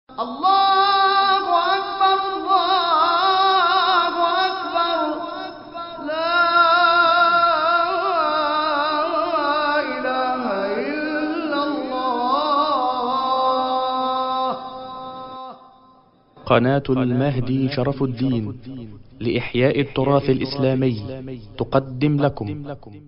الله أكبر الله أكبر لا إله إلا الله قناة المهدي شرف الدين لإحياء التراث الإسلامي تقدم لكم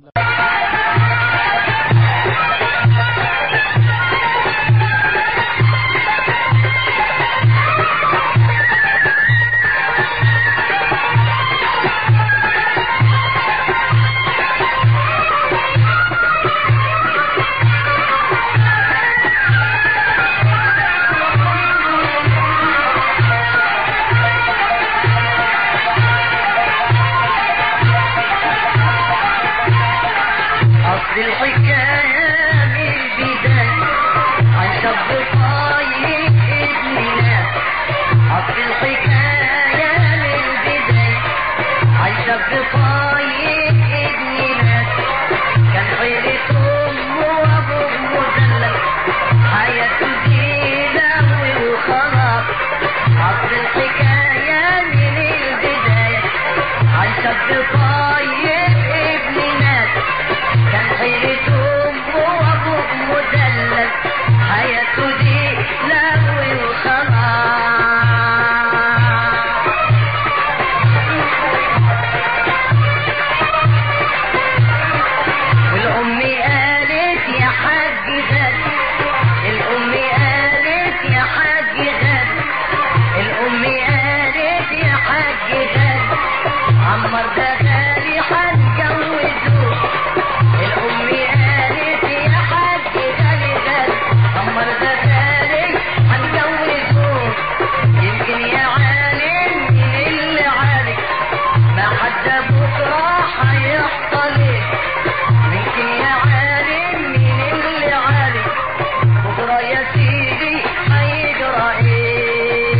أصل الحكاية من البداية عن شاب طايق ابننا أصل الحكاية من البداية عن شاب طايق ابننا كان خيرة أمه وأبوه مدلل حياته زينة وخلاص أصل الحكاية من البداية عن شاب طايق ابننا كان حيرة أمه وأبوه مدلل حياته دي لهو وخلاص والأم قالت يا حاج غالي الأم قالت يا حاج غالي الأم قالت يا حاج غالي عمر ده غالي هنجوزه الأم قالت يا حاج غالي غالي عمر ده غالي هنجوزه يمكن يا عالم من اللي عالم ما حد بكرة هيحصل ايه يمكن يا عالم من اللي عالم بكرة يا سيدي هيجرى ايه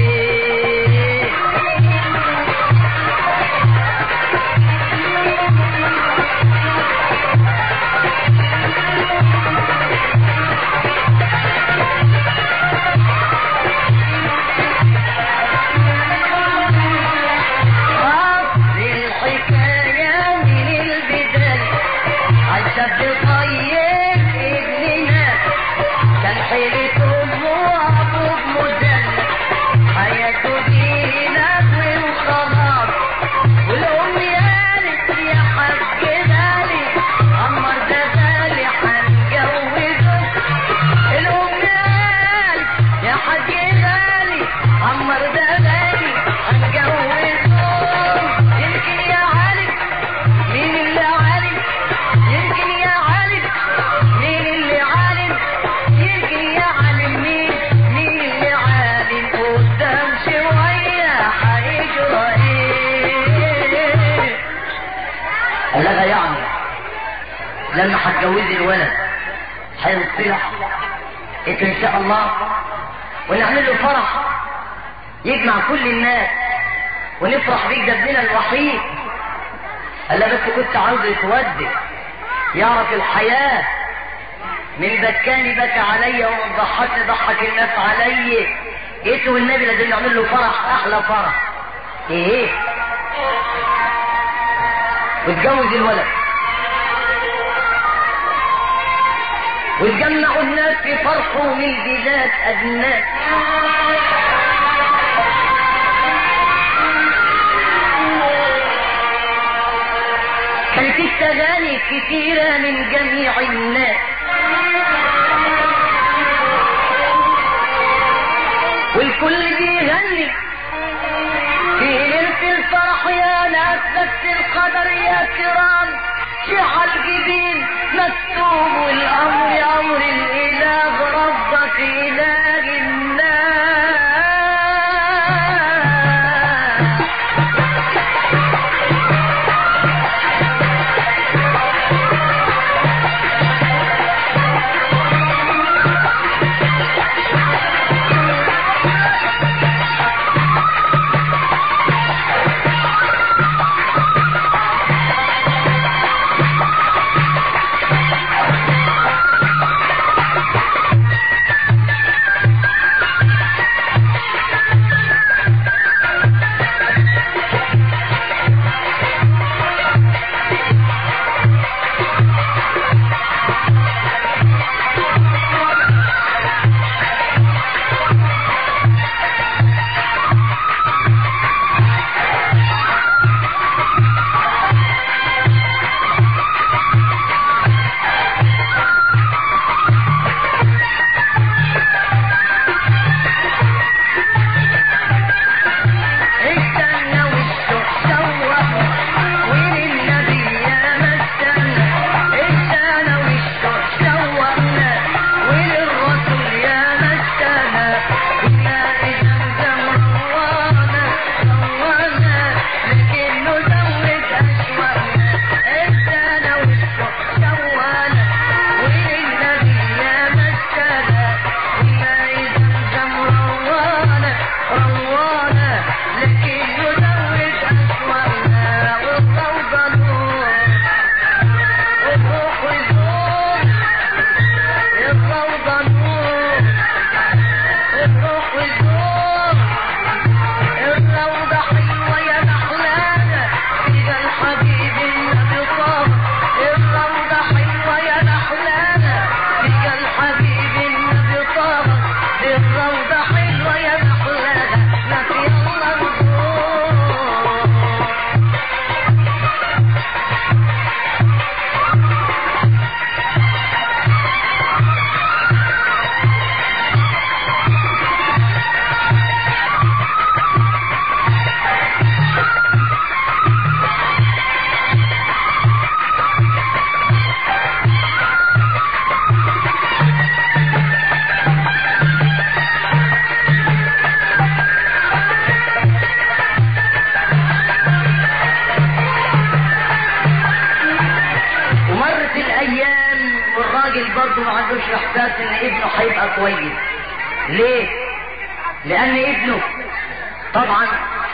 أصل الحكاية من البداية عالشاب طيب ابننا كان حيلة أمه وأبوه مدلل حياته دي نبل وخلاص والأم قالت يا حاج غالي عمر ده غالي هنجوزه الأم قالت يا حاج غالي عمر ده غالي هنجوزه يمكن يا عالم مين اللي عالم يمكن يا عالم مين اللي عالم يمكن يا عالم مين مين اللي عالم قدام شوية هيجرى ايه قالها يعني لما هتجوزي الولد هينصلح قلت ان شاء الله ونعمل له فرح يجمع كل الناس ونفرح بيك ده ابننا الوحيد قال لها بس كنت عاوز يتودي يعرف الحياة من بكاني بكى عليا ومن ضحكني ضحك الناس عليا جيت والنبي لازم نعمل له فرح احلى فرح ايه واتجوز الولد واتجمعوا الناس في فرحه من بلاد أجناس كانت التغاني كتيرة من جميع الناس والكل بيغني في ليلة الفرح يا ناس بس القدر يا كرام شيع الجبين مكتوب والأمر أمر الإله ربك إله الناس ليه لان ابنه طبعا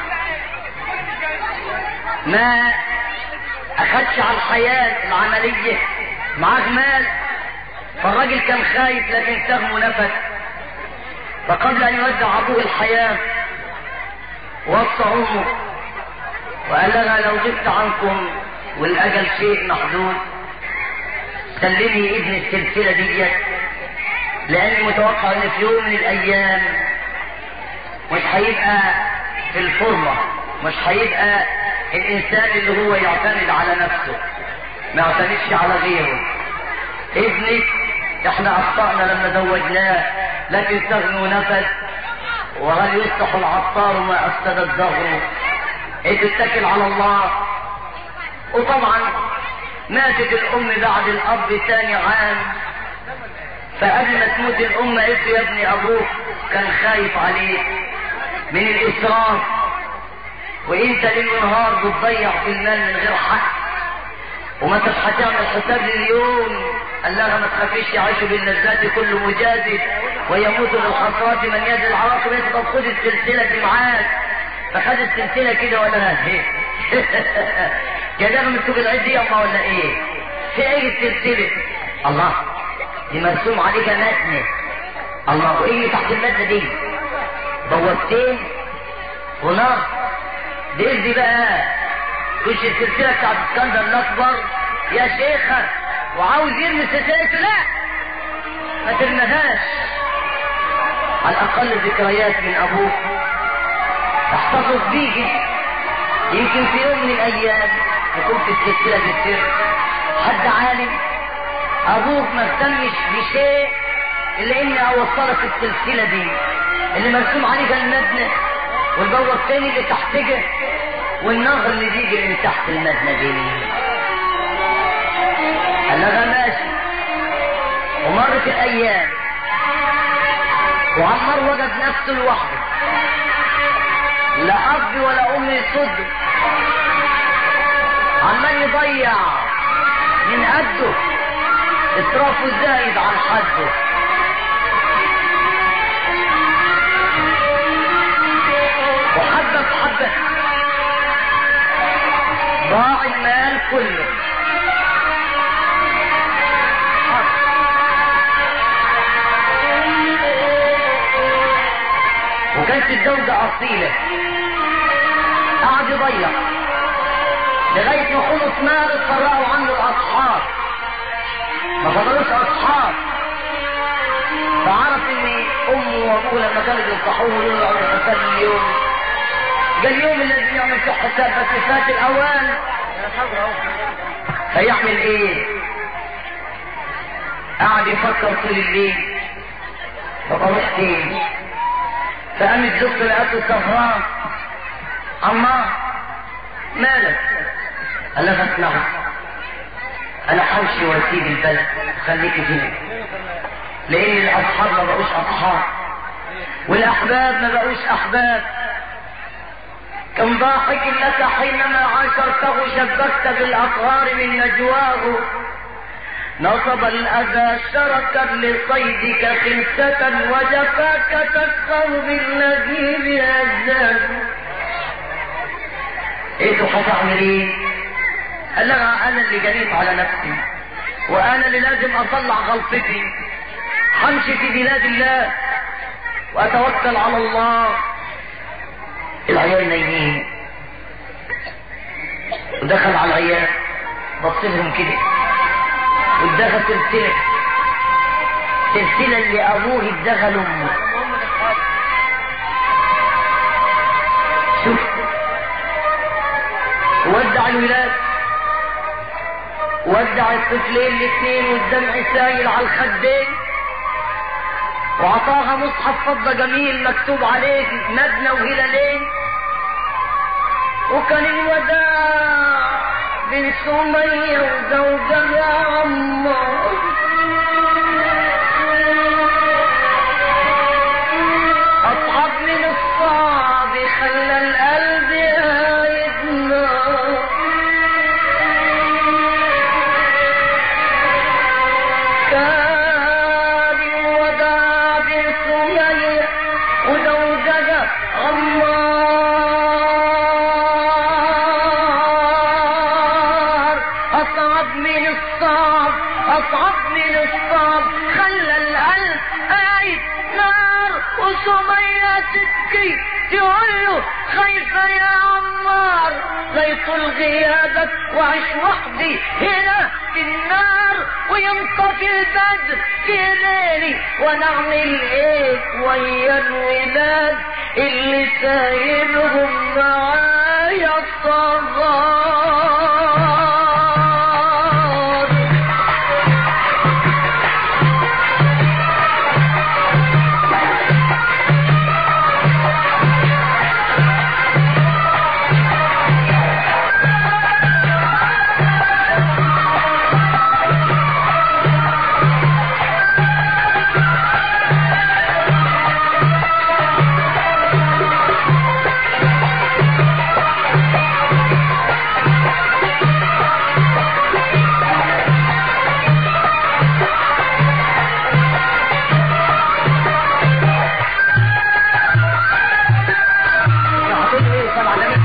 ما اخدش على الحياة العملية معاه مال فالراجل كان خايف لكن سهمه نفذ فقبل ان يودع ابوه الحياة وصى امه وقال لها لو غبت عنكم والاجل شيء محدود سلمي ابن السلسلة دي لاني متوقع ان في يوم من الايام مش هيبقى في الفورمة مش هيبقى الانسان اللي هو يعتمد على نفسه ما يعتمدش على غيره ابنك احنا اخطأنا لما زوجناه لكن سهل نفذ وهل يصلح العطار ما افسد الدهر ايه تتكل على الله وطبعا ماتت الام بعد الاب ثاني عام فقبل ما تموت الام قالت له يا ابني ابوك كان خايف عليك من الاسراف وانت ليل ونهار بتضيع في المال من غير حق وما انتش هتعمل حساب لليوم قال لها ما تخافيش يعيش باللذات كل مجازف ويموت بالخسرات من يد العواقب انت طب خد السلسله دي معاك فخد السلسله كده ولا ايه كده مكتوب العيد دي اما ولا ايه في ايه السلسله الله دي مرسوم عليها متن الله وايه اللي تحت المتن دي بوابتين ونار دي دي بقى مش السلسله بتاعت اسكندر الاكبر يا شيخه وعاوز يرمي السلسله لا ما ترميهاش على الاقل ذكريات من ابوك احتفظ بيجي يمكن في يوم من الايام يكون في السلسله دي سر حد عالم ابوك ما اهتمش بشيء الا اني اوصلك السلسله دي اللي مرسوم عليها المبنى والبوابه الثاني اللي تحتها والنهر اللي بيجي من تحت المبنى دي قال لها ماشي ومرت الايام وعمار وجد نفسه لوحده لا اب ولا ام يصده عمال يضيع من قده اسرافه زايد عن حده وحبه بحبه ضاع المال كله وكانت الزوجة أصيلة قعد يضيع لغاية ما خلص مال اتفرقوا عنه الأصحاب ما فضلوش أصحاب فعرف إن أمه وأبوه لما كانوا بينصحوه يقولوا له اعمل حساب اليوم جاء اليوم الذي يعمل فيه حساب بس فات الأوان فيعمل إيه؟ قعد يفكر طول الليل طب أروح فين؟ فقامت زوجته لقته سهران عمار مالك قال لها اسمعي انا حوشي واسيب البلد خليكي هنا لان الاصحاب ما بقوش اصحاب والاحباب ما بقوش احباب كم ضاحك لك حينما عاشرته شبكت بالاطهار من نجواه نصب الأذى شركا لصيدك خلسة وجفاك تسخر بالذي بأجزاك ايه هتعمل ايه؟ قال لها انا اللي جريت على نفسي وانا اللي لازم اطلع غلطتي همشي في بلاد الله واتوكل على الله العيال نايمين ودخل على العيال بص لهم كده وادغى سلسلة سلسلة اللي أبوه ادغى لأمه شوف ودع الولاد ودع الطفلين الاثنين والدمع سايل على الخدين وعطاها مصحف فضة جميل مكتوب عليه مبنى وهلالين وكان الوداع بن سمية وزوجها عمار أصعب من الصعب خلى القلب يدمع كان الوداع بن سمية تبكي تقول له خايفة يا عمار لا يطول غيابك وعيش وحدي هنا في النار وينطفي البدر في ليلي وانا اعمل ايه ويا الولاد اللي سايبهم معايا الصغار هتقول ايه طبعا انا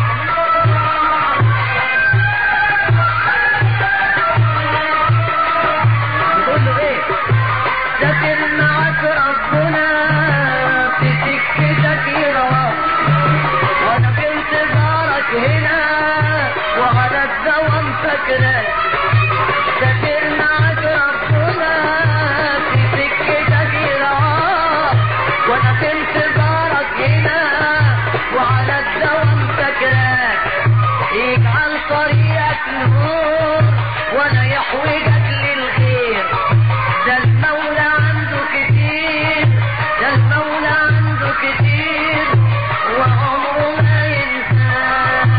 بتقول له ايه سافر معاك ربنا في سكتك يرى وانا في انتظارك هنا وعلى الدوام فاكرك سافر معاك ربنا في سكتك يرى وانا في انتظارك هنا وعلى الدوام فاكرك يجعل طريقك نور وانا يحوجك للخير ده المولى عنده كتير ده المولى عنده كتير وعمره ما ينساك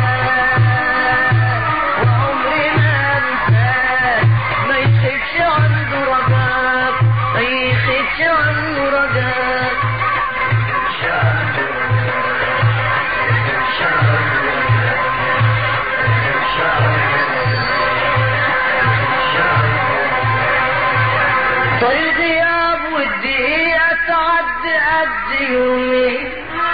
وعمري ما انساك ما يخفش عنده رجاك ما يخفش عنده رجاك طيب غياب والدقيقة تعدي قد يومين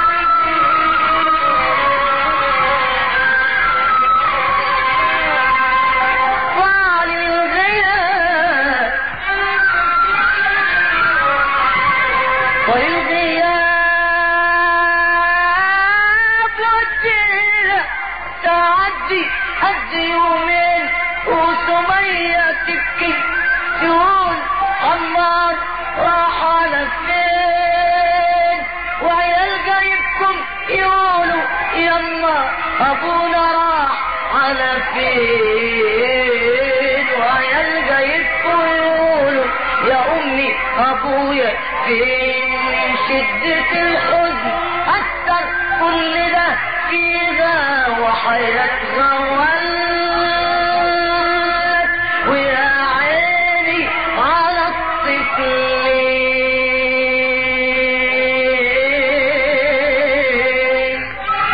طال الغياب طيب غياب والدقيقة تعدي قد يومين وسمية تبكي تقول عمار راح على فين وعيال جايبكم يقولوا يما ابونا راح على فين وعيال جايبكم يقولوا يا امي ابويا فين من شدة الحزن اثر كل ده فيها وحياتها ولت ويا عيني على الطفلين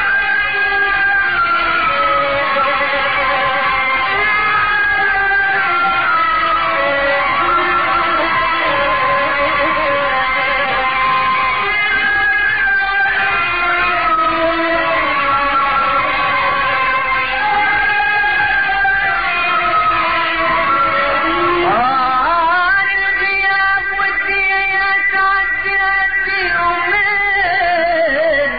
آه الغياب والدنيا تعدي قد يومين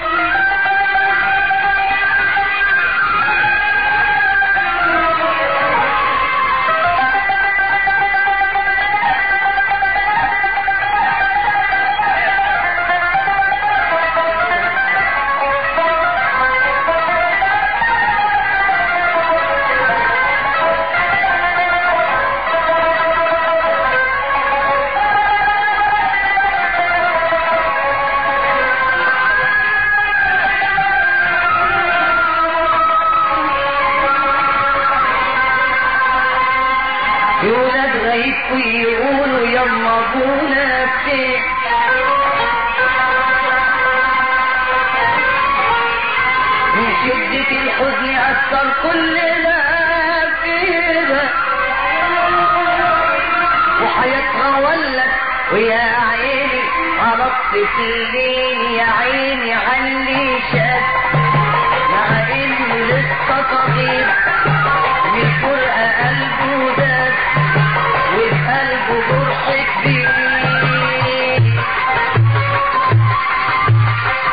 يولد غيب ويقولوا يما ابونا فين من شدة الحزن أثر كل ده فيها وحياتها ولت ويا عيني على الطفلين يا عيني علي شد مع انه لسه صغير من فرقة قلبه داب وفي قلبه جرح كبير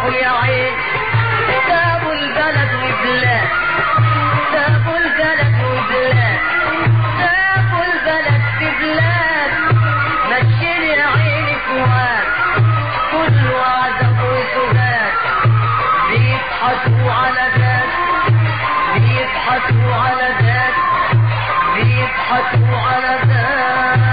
راحوا يا عين سابوا البلد وبلاد سابوا البلد وبلاد سابوا البلد ببلاد مشيني يا عيني فؤاد كله عذاب وسهاد بيبحثوا على ذات بيبحثوا على ذات بيبحثوا على ذات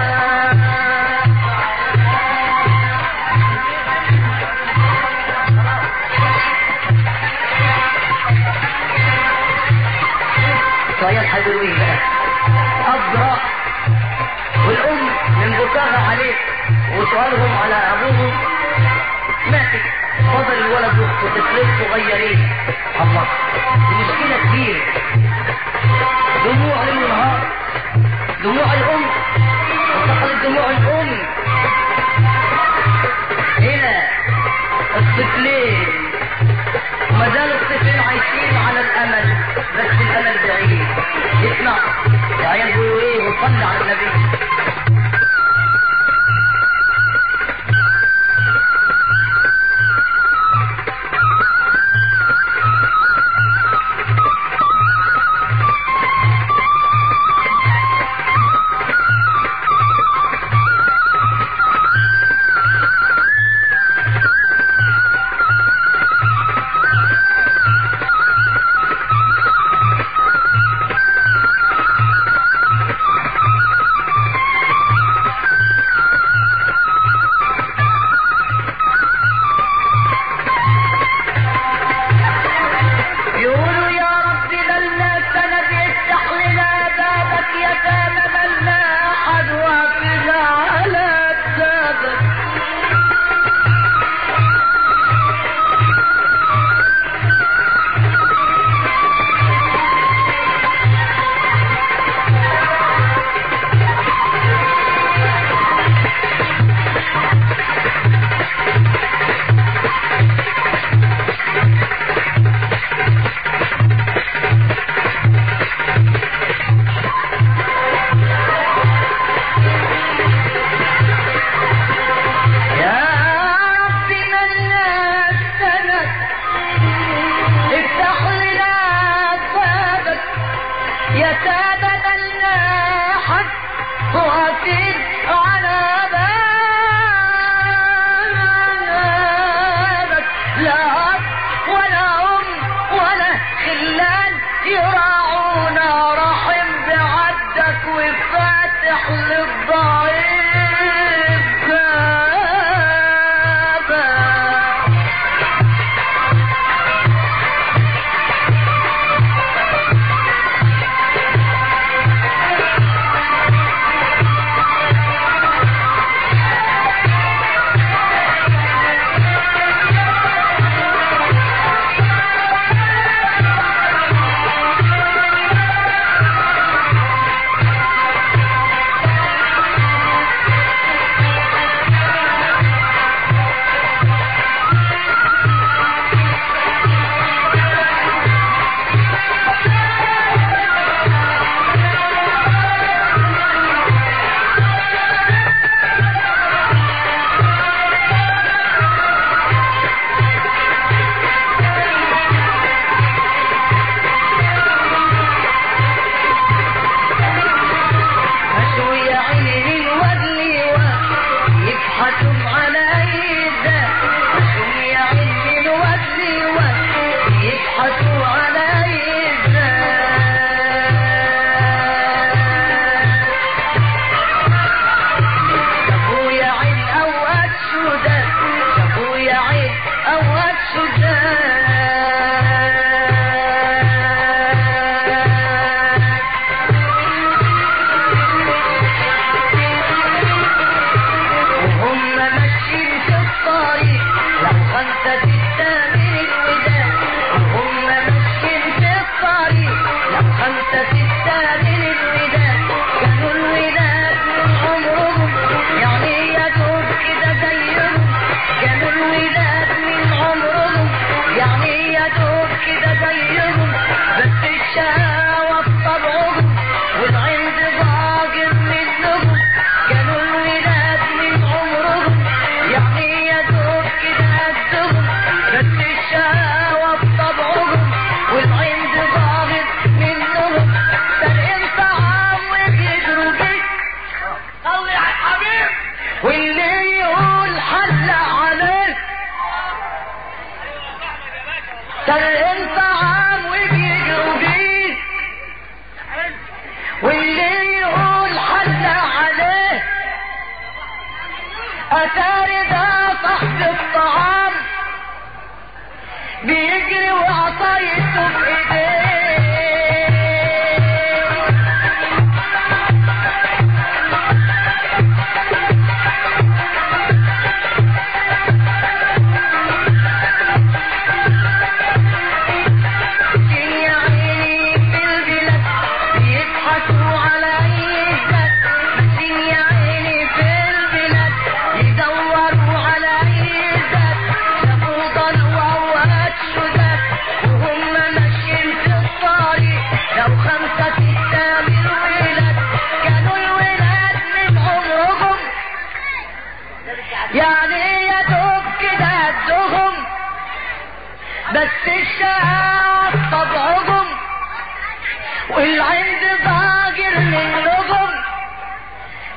شوية حلوين بقى أبرع والأم من بكاها عليه وسؤالهم على أبوهم ماتت فضل الولد وطفلين صغيرين الله مشكلة كبيرة دموع ليل ونهار دموع الأم وتقلد دموع الأم هنا الطفلين وما زالوا الطفلين عايشين على الأمل بس الأمل بعيد اسمع العيال بيقولوا إيه وصلي على النبي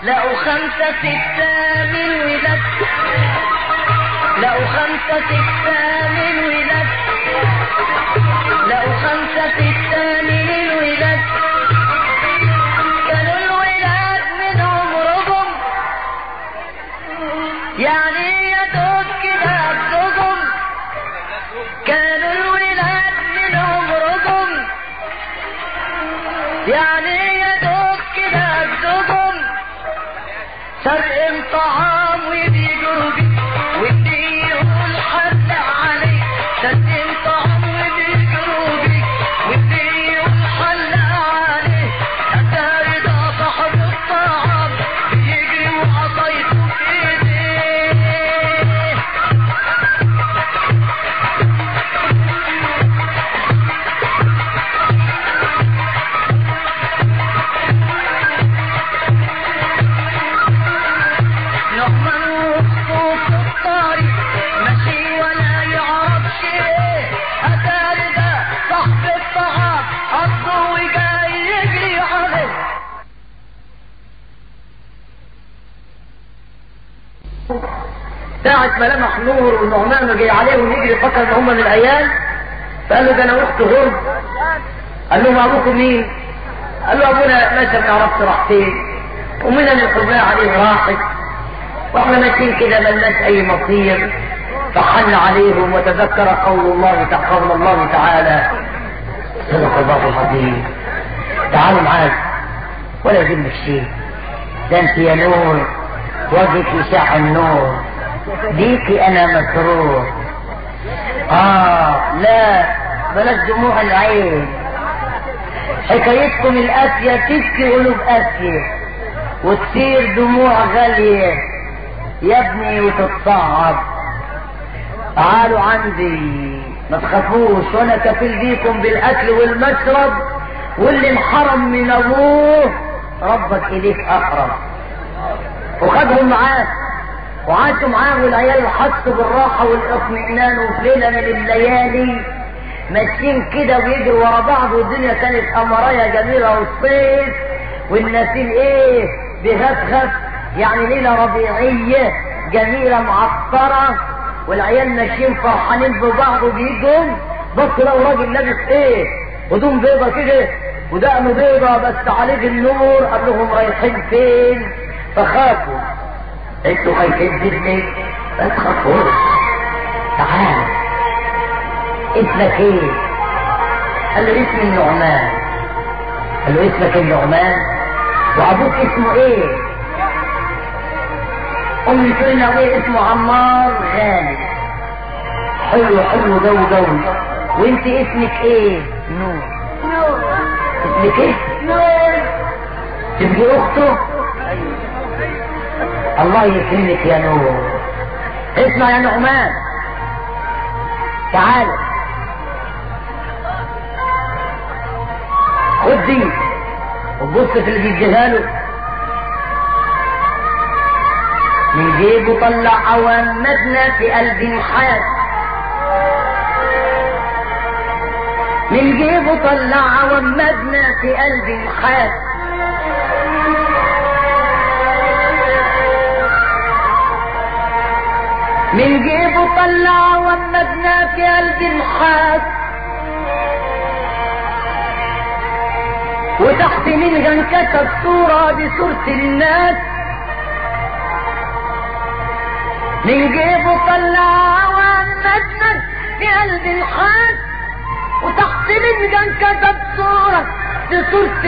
لقوا خمسة ستة من ولاد لقوا خمسة ستة من ولاد لقوا خمسة ستة من الولاد كانوا الولاد من عمرهم يعني يا دوب كده عبدهم كانوا الولاد من عمرهم يعني يا دوب كده عبدهم سرقم طعام وبيجروا بيه وبيديهم الحد عليه سرقم طعام وبيجروا بيه وبيديهم الحل عليه حتى رضا صاحب الطعام بيجري وعصايته في ايديه نعمان وخطوط الطريق ماشي ولا يعرف شيء أتاري ده صاحب الطعام قصده وجاي يجري عليه ساعة ما لمح نور والنعمان جاي عليهم يجري فكر ان هم من العيال فقال له ده انا اخت غرب قال له ابوكم مين؟ قال له ابونا ماشي ما عرفت راح فين ومنا القضاء عليه راحت واحنا ماشيين كده ملناش اي مصير فحن عليهم وتذكر قول الله تع- قول الله تعالى صدق الله العظيم تعالوا معاك ولا يهمك شيء ده انت يا نور وجهك يشع النور بيكي انا مسرور اه لا بلاش دموع العين حكايتكم القاسية تبكي قلوب قاسية وتصير دموع غالية يا ابني وتتصعب تعالوا عندي ما تخافوش وانا كفيل بيكم بالاكل والمشرب واللي انحرم من ابوه ربك اليك اقرب وخدهم معاه وعاشوا معاه والعيال حسوا بالراحة والاطمئنان وفي ليلة من الليالي ماشيين كده ويجروا ورا بعض والدنيا كانت قمراية جميلة والصيف والنسيم ايه بغفغف يعني ليلة ربيعية جميلة معطرة والعيال ماشيين فرحانين ببعض وبيجوا بص لو راجل لابس ايه هدوم بيضة كده ودقنه بيضة بس عليه النور قال لهم رايحين فين فخافوا انتوا خايفين مني ما تخافوش تعال اسمك ايه قال له اسمي النعمان قال له اسمك النعمان وابوك اسمه ايه امي تقول له ايه اسمه عمار غالي حلو حلو جو جو وانت اسمك ايه نور اسمك ايه نور تبقي اخته الله يكرمك يا نور اسمع يا نعمان تعال خد دي وبص في اللي بيديها له من جيبه طلع عوامدنا في قلب محاد من جيبه طلع عوامدنا في قلب محاد من جيبه طلع ومدنا في قلب الحاس وتحت منها كتب صورة بصورة الناس من جيبه طلع ومدنا في قلب الحاس وتحت منها كتب صورة بصورة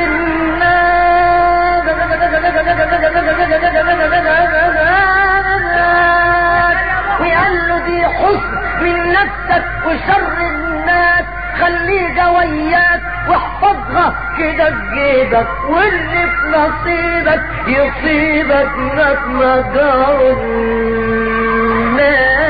الناس وقال له دي حسن من نفسك وشر الناس خليها وياك واحفظها كده في جيبك واللي في نصيبك يصيبك نسمة دار الناس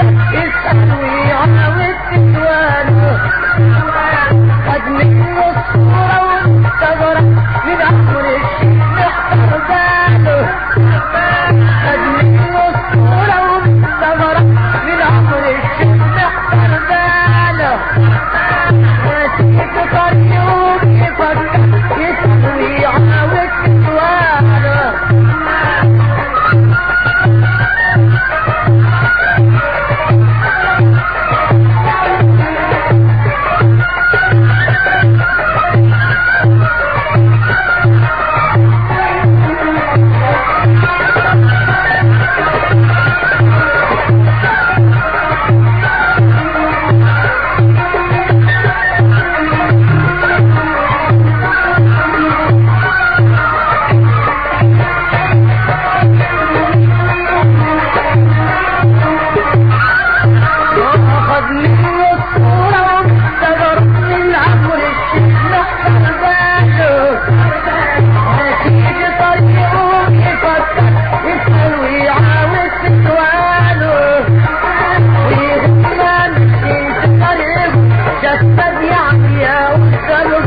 يسأل ويعاود تسواله خد منه الصورة والثغرة من عمر الشيخ محتار باله خد منه الصورة والثغرة من عمر الشيخ محتار باله نسيت طريقه يفكر يسأل ويعاود تسواله أخذ منه الصورة واستجر من عمر الشيخ محتر باله نتيجة طريقه يفكر يسأل ويعاود سؤاله ويغنى نسيت طريقه جسد يعني يا وصل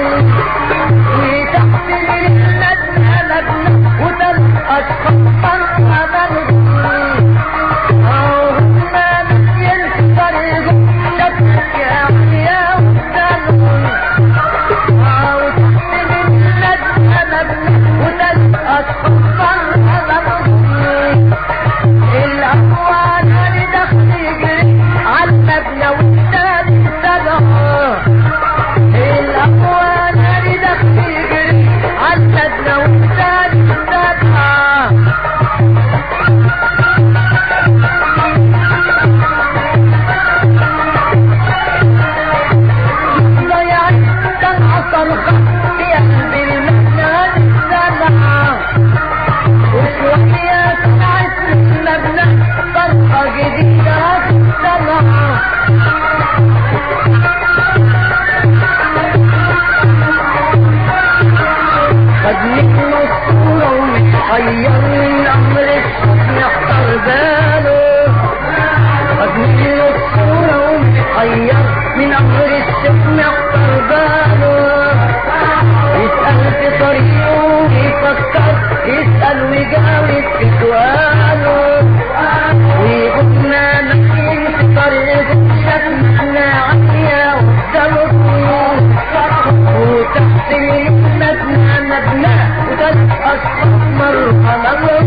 وتحت الندى لبنى وتل أشخاص مرحبا ضيعت دمعة صرخة في قلب المكان السمعة وشوية سمعت المبنى صرخة جديدة سمعة خد منه الصورة ومتحير من أمر الشيخ محتار باله خد منه الصورة ومتحير من أمر الشيخ محتار باله يسأل في طريقه ويفكر يسأل ويجاوب في سؤاله ويقولنا ماشيين في طريقه شكلنا عالية قدامه وتحت المبنى مبنى وثلاث أشخاص مرحبا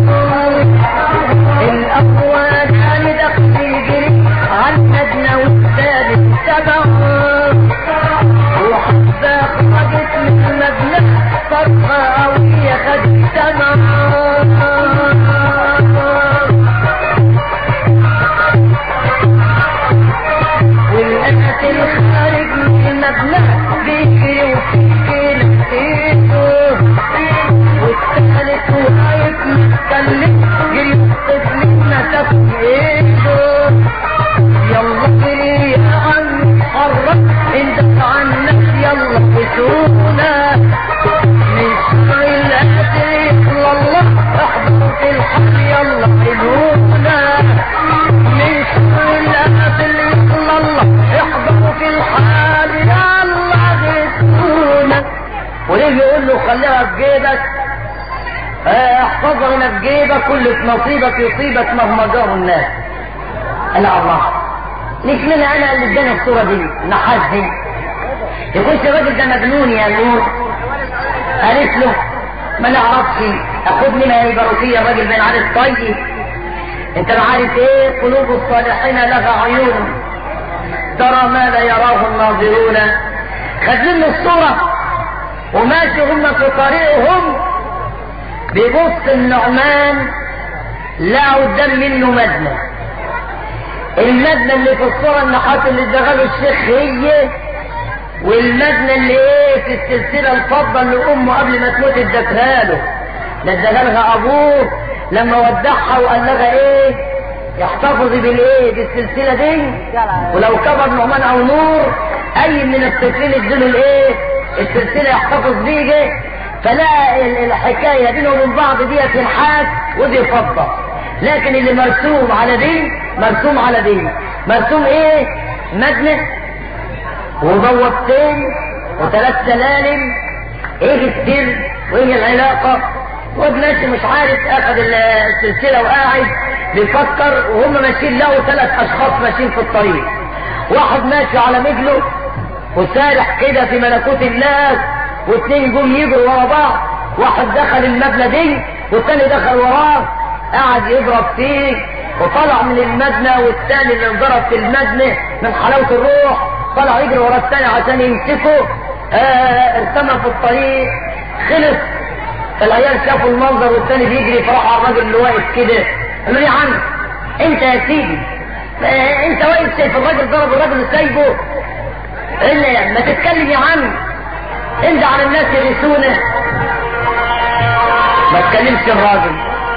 الأول كان دخل يجري على المبنى والثالث تبعه وحتى خرجت من المبنى صرخة قوية خدت سمعه والقاتل خارج من المبنى بيجري وفي لقيته والثالث واقف متكلم جري الطفل مسك ايده يلا جري يا عم قرب انت عنك يلا بسونا من شر القاتل يطلع الله احضروا في الحق يلا حلونا من شر القاتل يطلع الله احضروا في الحال يلا غسونا وليه يقول له خليها في جيبك اه، احفظها هنا في جيبك كل في نصيبك يصيبك مهما جاره الناس قال لا الله ليش من انا اللي اداني الصوره دي نحاس دي يكونش الراجل ده مجنون يا نور قالت له ما نعرفش اخد منها البروسيه الراجل بين عارف طيب انت ما عارف ايه قلوب الصالحين لها عيون ترى ما لا يراه الناظرون خد منه الصوره وماشي هم في طريقهم بيبص النعمان لا قدام منه مدنة المدنة اللي في الصورة النحات اللي اشتغلوا الشيخ هي والمدنة اللي ايه في السلسلة الفضة اللي امه قبل ما تموت ادتها له ده ادالها ابوه لما ودعها وقال لها ايه يحتفظي بالايه بالسلسلة دي ولو كبر نعمان او نور اي من الطفلين اديله الايه السلسلة يحتفظ بيه فلا ال- الحكاية بينهم وبين بعض دي نحاس ودي فضة لكن اللي مرسوم على دي مرسوم على دي مرسوم ايه مبنى وبوابتين وثلاث سلالم ايه السر وايه العلاقة وابناتي مش عارف اخذ السلسلة وقاعد بيفكر وهم ماشيين لقوا ثلاث اشخاص ماشيين في الطريق واحد ماشي على مجله وسارح كده في ملكوت الله واثنين جم يجروا ورا بعض واحد دخل المبنى دي والثاني دخل وراه قعد يضرب فيه وطلع من المبنى والثاني اللي انضرب في المبنى من حلاوة الروح طلع يجري ورا الثاني عشان يمسكه آه ارتمى في الطريق خلص العيال شافوا المنظر والثاني بيجري فراح على الراجل اللي واقف كده قال له يا عم انت يا سيدي آه انت واقف شايف الراجل ضرب الراجل سايبه الا ما تتكلم يا عم انت على الناس يرثونه ما تكلمش الراجل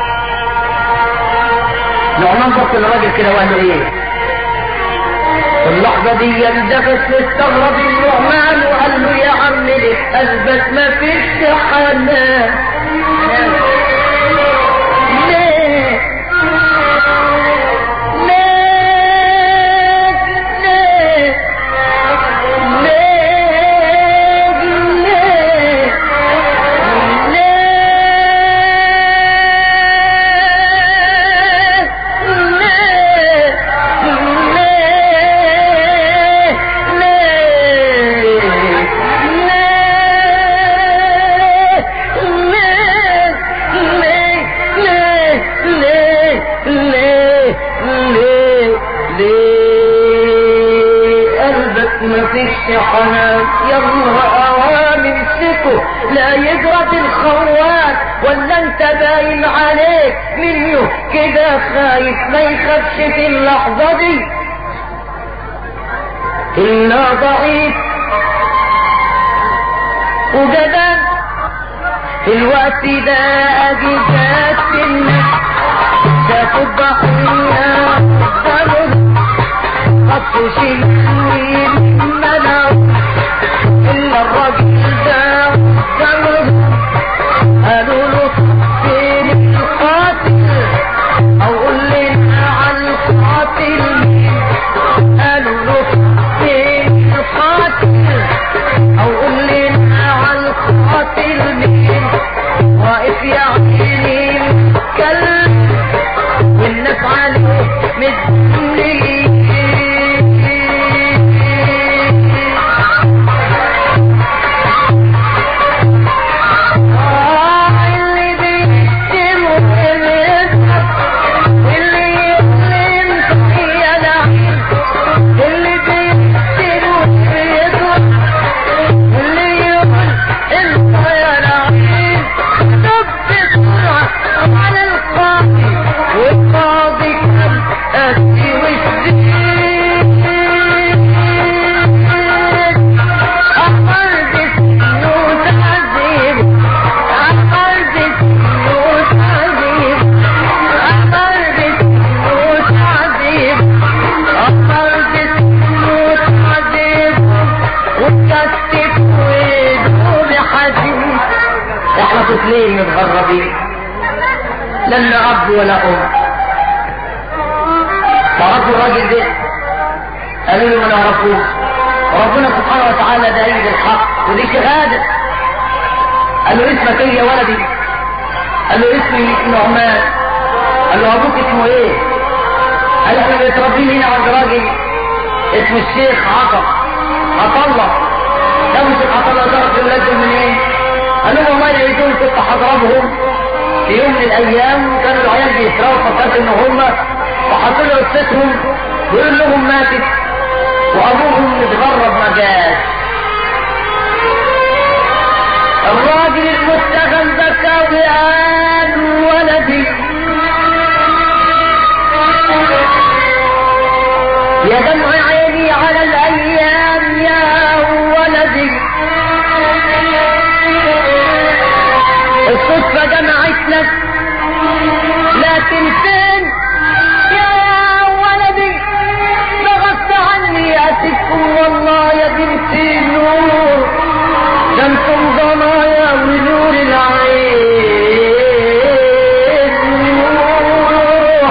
نعمان بص للراجل كده وقال له ايه في اللحظة دي اندفت استغرب النعمان وقال له يا عم لك اثبت ما فيش حنان ليه ليه ليه ليه مفيش حنان يلا اوام امسكه لا يجرد الخوات ولا انت باين عليك منه كده خايف ما يخافش في اللحظة دي إلا ضعيف وجبان في الوقت ده أجي جات الناس شافوا الضحية قالوا خطوا شيء منعوا إلا الراجل ده قالوا قالوا له فين القاتل او قول لنا عن القاتل مين قالوا له فين القاتل او قول لنا عن القاتل مين واقف يا عيني كلب والناس عليه مدنيين اللي بيشتم ويضرب واللي يظلم يا لعين اللي بيشتم ويضرب واللي يقول انت يا لعين طب بسرعة على القاضي والقاضي كان أسي والسين أحمر بسنو تعذيب أحمر بسنو تعذيب أحمر بسنو تعذيب أحمر بسنو تعذيب وكتف ويده بحديد احنا طفلين متغربين لا لنا اب ولا ام تعرفوا الراجل ده قالوا له ما نعرفوش ربنا سبحانه وتعالى دليل الحق ودي شهاده قال له اسمك ايه يا ولدي قال له اسمي نعمان قال له ابوك اسمه ايه قال احنا متربيين هنا عند راجل اسمه الشيخ عطا عطا الله ده مش عطا الله ضرب ولاده منين قال لهم والله يريدون كنت حضربهم في يوم من الايام كانوا العيال بيسرقوا فكرت ان هم وحطوا له قصتهم ويقول لهم ماتت وابوهم متغرب ما جاش الراجل المتهم بكى وقال ولدي يا دمع عيني على الايام يا ولدي الصدفة جمعتنا لكن فين يا ولدي ضغطت عني اتكم والله يا بنتي نور ده انتم ضنايا ونور العين نور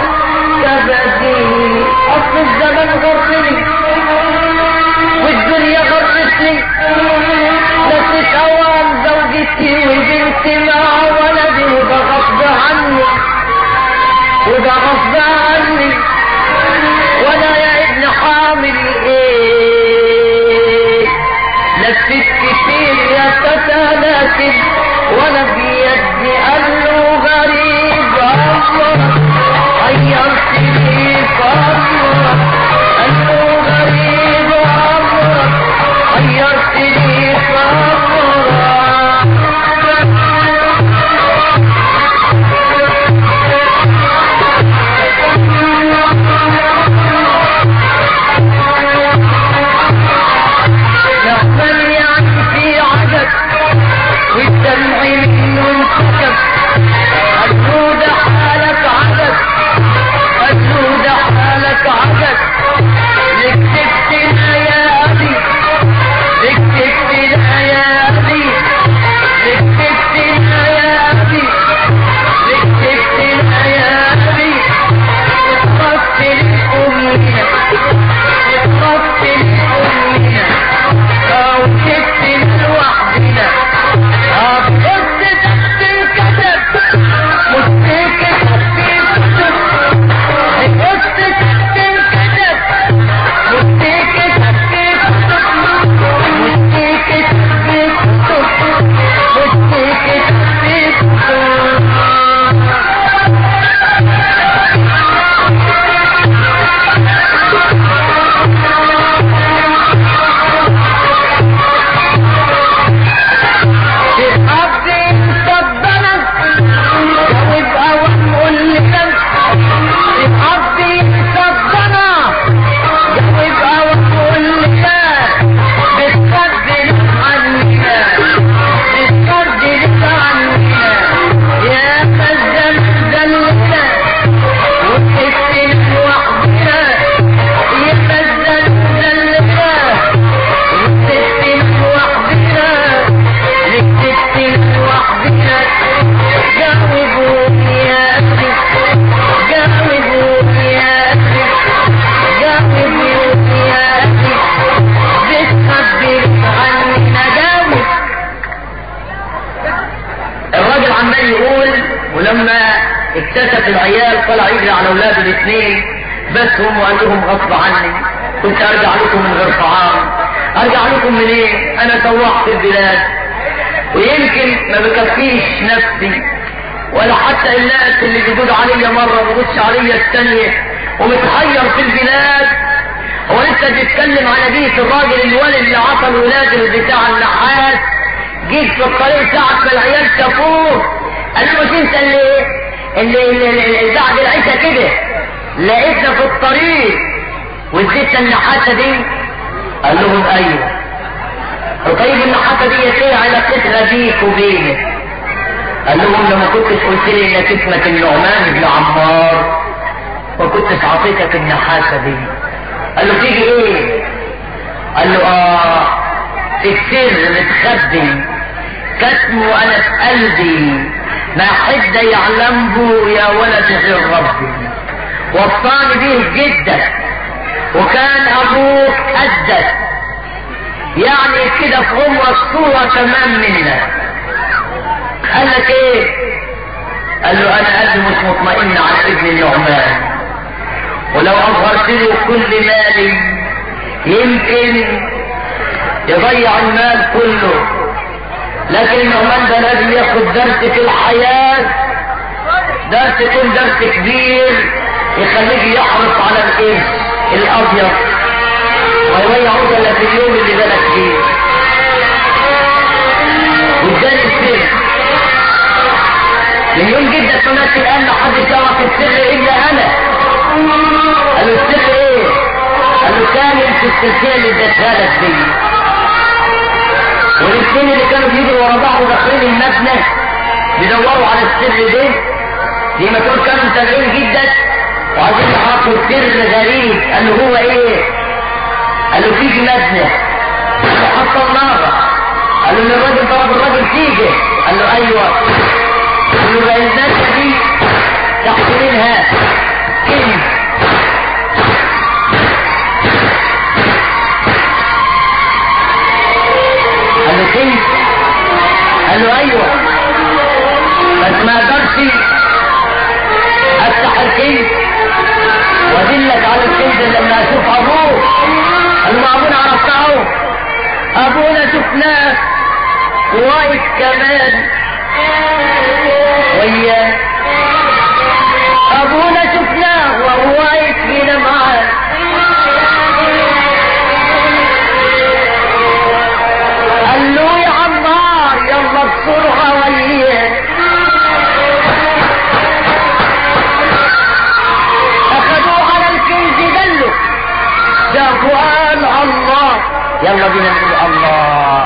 اكتشف العيال طلع يجري على اولاده الاثنين بس هم وقال لهم غصب عني كنت ارجع لكم من غير طعام ارجع لكم منين إيه؟ انا سوحت البلاد ويمكن ما بكفيش نفسي ولا حتى الناس اللي بيجود عليا مرة ما بيجودش عليا الثانية ومتحير في البلاد هو لسه بيتكلم على دية الراجل الولد اللي عطى الولاد بتاع النحاس جيت في الطريق ساعة ما العيال شافوه قال له مش انت اللي اللي, اللي, اللي بعد العشاء كده لقيتنا في الطريق واديتنا النحاسة دي قال لهم ايوه طيب النحاسة دي ايه علاقتها بيك وبينك قال لهم لما كنتش قلت لي انك اسمك النعمان بن عمار ما كنتش عطيتك النحاسة دي قال له تيجي ايه قال له اه السر متخبي كتمه انا في قلبي ما حد يعلمه يا ولد غير ربي وصاني به جدك وكان ابوك قدك يعني كده في عمرك صورة تمام منك قال لك ايه قال له انا قلبي مش مطمئن على ابن النعمان ولو اظهرت له كل مالي يمكن يضيع المال كله لكن النعمان ده لازم ياخد درس في الحياة درس يكون درس كبير يخليه يحرص على الايه الابيض ويضيع الا في اليوم اللي بالك فيه واداني السر من يوم جدك هناك الان محدش يعرف السر الا انا قال له السر ايه قال له كامل في السلسله اللي اديتها لك دي والاثنين اللي كانوا بيجروا ورا بعض داخلين المبنى بيدوروا على السر ده زي ما تقول كانوا متابعين جدك وعايزين يعرفوا سر غريب قال له هو ايه قال له فيك مبنى قال له حصلناها قال له ان الراجل ضرب الراجل فيك قال له ايوه قال له المبنى دي تحت منها كلمه قال له كيف قال له ايوه بس ما اقدرش افتح الكيس وادلك على الكيس لما اشوف ابوه قال له ابونا عرفته ابونا شفناه واقف كمان وياه ابونا شفناه وهو واقف فينا معاه قال له يا عمار يلا بسرعة وياه اخذوه على الكنز دلوا شافوا قال الله يلا بينا نقول الله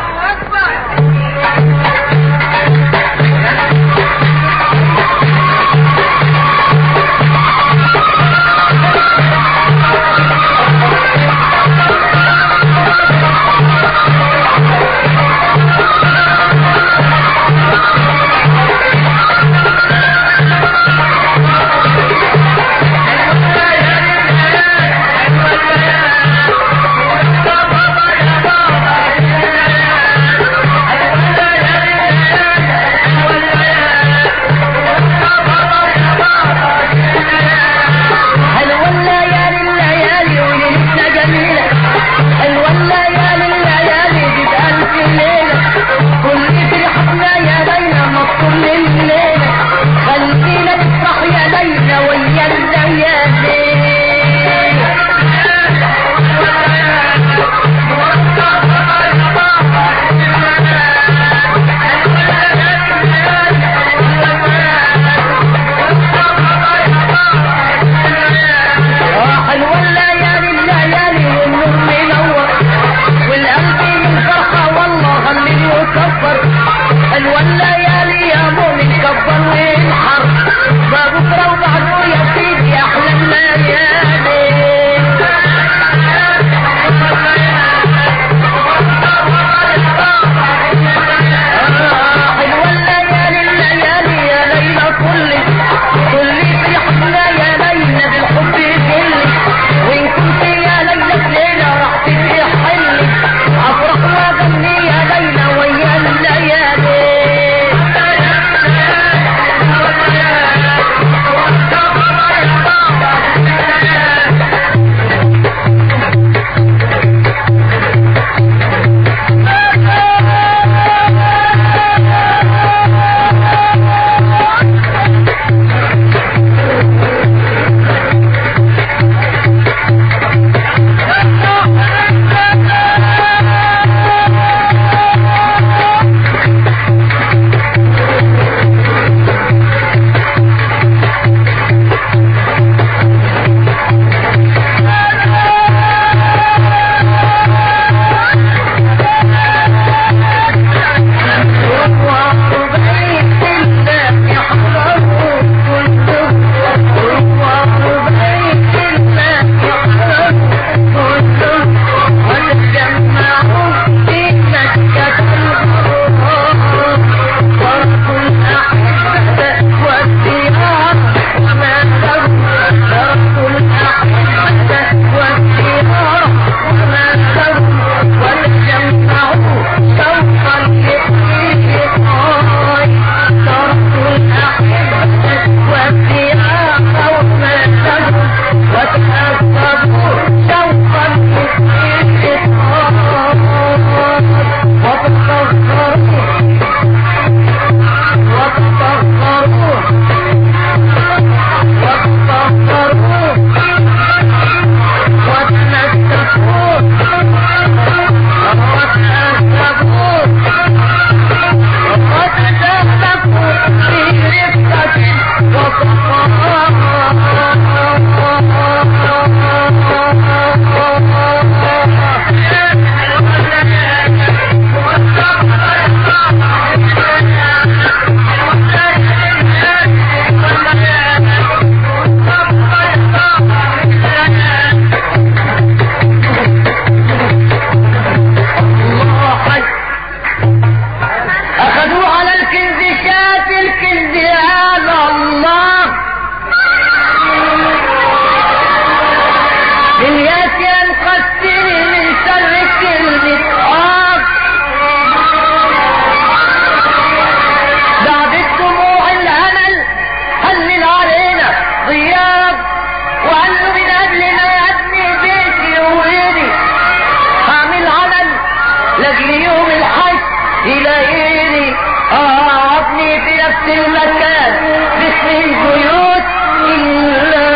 لاجل يوم الحج يلاقيني قعدني في نفس المكان باسم البيوت إلا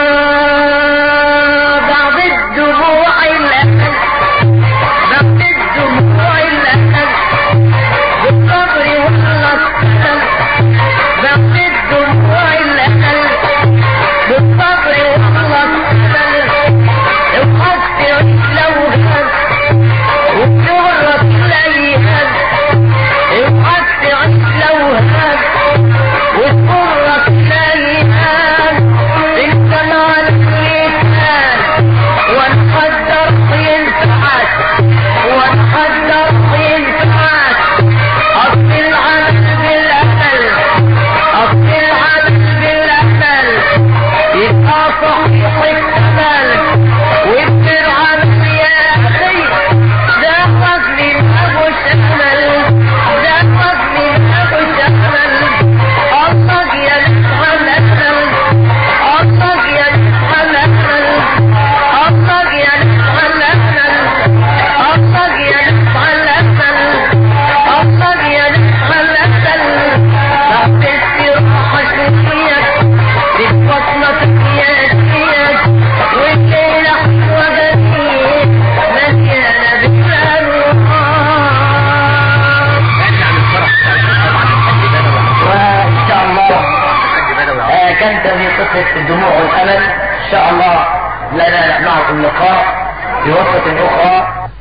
بعض الدموع الأمل بعض الدموع الأمل بالصبر والله السلام بعض الدموع الأمل بالصبر والله السلام وحتى لو هان وبتغرق الأيام وحتى لو هان وتغرق الأيام انت مع اللسان ونقدر ينفعك ونقدر ينفعك أصل العمل بالأمل أصل العمل بالأمل يبقى صحيح الثمن ويصير عمل يا أخي ده فضل أبو شمل ده فضل أبو شمل الله يا نفهم الأمل الله يا نفهم الأمل الله يا نفهم الأمل الله يا نفهم الأمل الله يا نفهم الأمل بعد استراحة شوية بالبطنة سياسية والليلة حلوة جميل مليانة بالأنوار وإن شاء الله آه، كانت هذه قصة الدموع والأمل إن شاء الله لنا معكم لقاء في وقت أخرى